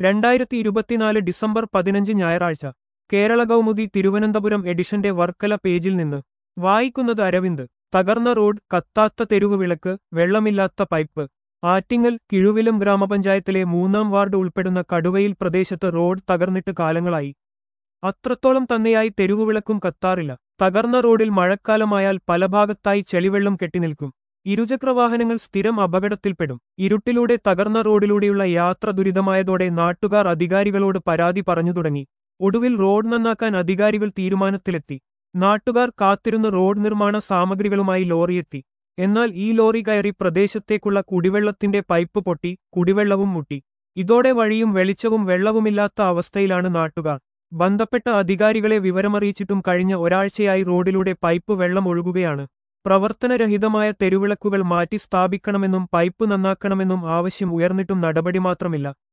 രണ്ടായിരത്തി ഇരുപത്തിനാല് ഡിസംബർ പതിനഞ്ച് ഞായറാഴ്ച കേരള കൗമുദി തിരുവനന്തപുരം എഡിഷന്റെ വർക്കല പേജിൽ നിന്ന് വായിക്കുന്നത് അരവിന്ദ് തകർന്ന റോഡ് കത്താത്ത തെരുവ് വിളക്ക് വെള്ളമില്ലാത്ത പൈപ്പ് ആറ്റിങ്ങൽ കിഴുവിലും ഗ്രാമപഞ്ചായത്തിലെ മൂന്നാം വാർഡ് ഉൾപ്പെടുന്ന കടുവയിൽ പ്രദേശത്ത് റോഡ് തകർന്നിട്ട് കാലങ്ങളായി അത്രത്തോളം തന്നെയായി തെരുവുവിളക്കും കത്താറില്ല തകർന്ന റോഡിൽ മഴക്കാലമായാൽ പല ഭാഗത്തായി ചെളിവെള്ളം കെട്ടിനിൽക്കും ഇരുചക്രവാഹനങ്ങൾ സ്ഥിരം അപകടത്തിൽപ്പെടും ഇരുട്ടിലൂടെ തകർന്ന റോഡിലൂടെയുള്ള യാത്ര ദുരിതമായതോടെ നാട്ടുകാർ അധികാരികളോട് പരാതി പറഞ്ഞു തുടങ്ങി ഒടുവിൽ റോഡ് നന്നാക്കാൻ അധികാരികൾ തീരുമാനത്തിലെത്തി നാട്ടുകാർ കാത്തിരുന്ന് റോഡ് നിർമ്മാണ സാമഗ്രികളുമായി ലോറിയെത്തി എന്നാൽ ഈ ലോറി കയറി പ്രദേശത്തേക്കുള്ള കുടിവെള്ളത്തിന്റെ പൈപ്പ് പൊട്ടി കുടിവെള്ളവും മുട്ടി ഇതോടെ വഴിയും വെളിച്ചവും വെള്ളവുമില്ലാത്ത അവസ്ഥയിലാണ് നാട്ടുകാർ ബന്ധപ്പെട്ട അധികാരികളെ വിവരമറിയിച്ചിട്ടും കഴിഞ്ഞ ഒരാഴ്ചയായി റോഡിലൂടെ പൈപ്പ് വെള്ളം ഒഴുകുകയാണ് പ്രവർത്തനരഹിതമായ തെരുവിളക്കുകൾ മാറ്റി സ്ഥാപിക്കണമെന്നും പൈപ്പ് നന്നാക്കണമെന്നും ആവശ്യം ഉയർന്നിട്ടും നടപടി മാത്രമില്ല